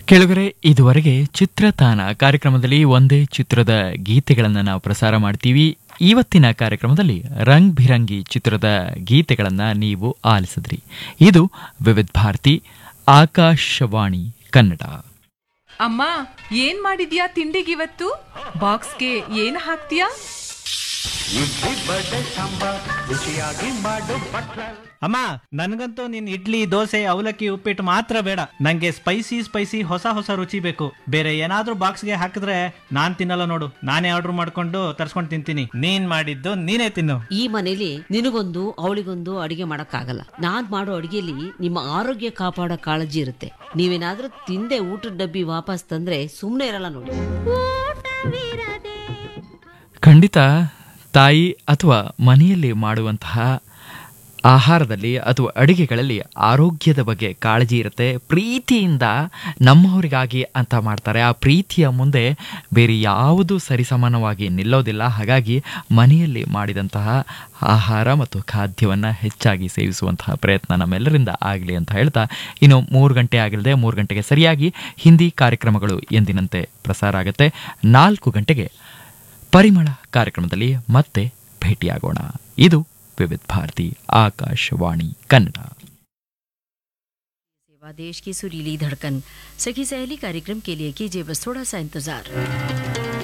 ಕೆಳಗರೆ ಇದುವರೆಗೆ ಚಿತ್ರತಾನ ಕಾರ್ಯಕ್ರಮದಲ್ಲಿ ಒಂದೇ ಚಿತ್ರದ ಗೀತೆಗಳನ್ನು ನಾವು ಪ್ರಸಾರ ಮಾಡ್ತೀವಿ ಇವತ್ತಿನ ಕಾರ್ಯಕ್ರಮದಲ್ಲಿ ರಂಗ್ ಬಿರಂಗಿ ಚಿತ್ರದ ಗೀತೆಗಳನ್ನು ನೀವು ಆಲಿಸಿದ್ರಿ ಇದು ವಿವಿಧ ಭಾರತಿ ಆಕಾಶವಾಣಿ ಕನ್ನಡ ಅಮ್ಮ ಏನ್ ಮಾಡಿದ್ಯಾ ತಿಂಡಿಗಿವತ್ತು ಬಾಕ್ಸ್ಗೆ ಏನ್ ಹಾಕ್ತೀಯಾ ಅಮ್ಮ ನನ್ಗಂತೂ ನಿನ್ ಇಡ್ಲಿ ದೋಸೆ ಅವಲಕ್ಕಿ ಉಪ್ಪಿಟ್ಟು ಮಾತ್ರ ಬೇಡ ನಂಗೆ ಸ್ಪೈಸಿ ಸ್ಪೈಸಿ ಹೊಸ ಹೊಸ ರುಚಿ ಬೇಕು ಬೇರೆ ಏನಾದ್ರೂ ಬಾಕ್ಸ್ಗೆ ಹಾಕಿದ್ರೆ ನಾನ್ ತಿನ್ನಲ್ಲ ನೋಡು ನಾನೇ ಆರ್ಡರ್ ಮಾಡ್ಕೊಂಡು ತರ್ಸ್ಕೊಂಡು ತಿಂತೀನಿ ನೀನ್ ಮಾಡಿದ್ದು ನೀನೇ ತಿನ್ನು ಈ ಮನೇಲಿ ನಿನಗೊಂದು ಅವಳಿಗೊಂದು ಅಡಿಗೆ ಮಾಡಕ್ಕಾಗಲ್ಲ ನಾನ್ ಮಾಡೋ ಅಡಿಗೆಲಿ ನಿಮ್ಮ ಆರೋಗ್ಯ ಕಾಪಾಡೋ ಕಾಳಜಿ ಇರುತ್ತೆ ನೀವೇನಾದ್ರೂ ತಿಂದೆ ಊಟದ ಡಬ್ಬಿ ವಾಪಸ್ ತಂದ್ರೆ ಸುಮ್ನೆ ಇರಲ್ಲ ನೋಡಿ ಖಂಡಿತ ತಾಯಿ ಅಥವಾ ಮನೆಯಲ್ಲಿ ಮಾಡುವಂತಹ ಆಹಾರದಲ್ಲಿ ಅಥವಾ ಅಡುಗೆಗಳಲ್ಲಿ ಆರೋಗ್ಯದ ಬಗ್ಗೆ ಕಾಳಜಿ ಇರುತ್ತೆ ಪ್ರೀತಿಯಿಂದ ನಮ್ಮವರಿಗಾಗಿ ಅಂತ ಮಾಡ್ತಾರೆ ಆ ಪ್ರೀತಿಯ ಮುಂದೆ ಬೇರೆ ಯಾವುದು ಸರಿಸಮಾನವಾಗಿ ನಿಲ್ಲೋದಿಲ್ಲ ಹಾಗಾಗಿ ಮನೆಯಲ್ಲಿ ಮಾಡಿದಂತಹ ಆಹಾರ ಮತ್ತು ಖಾದ್ಯವನ್ನು ಹೆಚ್ಚಾಗಿ ಸೇವಿಸುವಂತಹ ಪ್ರಯತ್ನ ನಮ್ಮೆಲ್ಲರಿಂದ ಆಗಲಿ ಅಂತ ಹೇಳ್ತಾ ಇನ್ನು ಮೂರು ಗಂಟೆ ಆಗಿಲ್ಲದೆ ಮೂರು ಗಂಟೆಗೆ ಸರಿಯಾಗಿ ಹಿಂದಿ ಕಾರ್ಯಕ್ರಮಗಳು ಎಂದಿನಂತೆ ಪ್ರಸಾರ ಆಗುತ್ತೆ ನಾಲ್ಕು ಗಂಟೆಗೆ ಪರಿಮಳ ಕಾರ್ಯಕ್ರಮದಲ್ಲಿ ಮತ್ತೆ ಭೇಟಿಯಾಗೋಣ ಇದು ವಿವಿಧ ಭಾರತಿ ಆಕಾಶವಾಣಿ ಕನ್ನಡ सेवा देश की सुरीली धड़कन सखी सहेली कार्यक्रम के लिए कीजिए बस थोड़ा सा इंतजार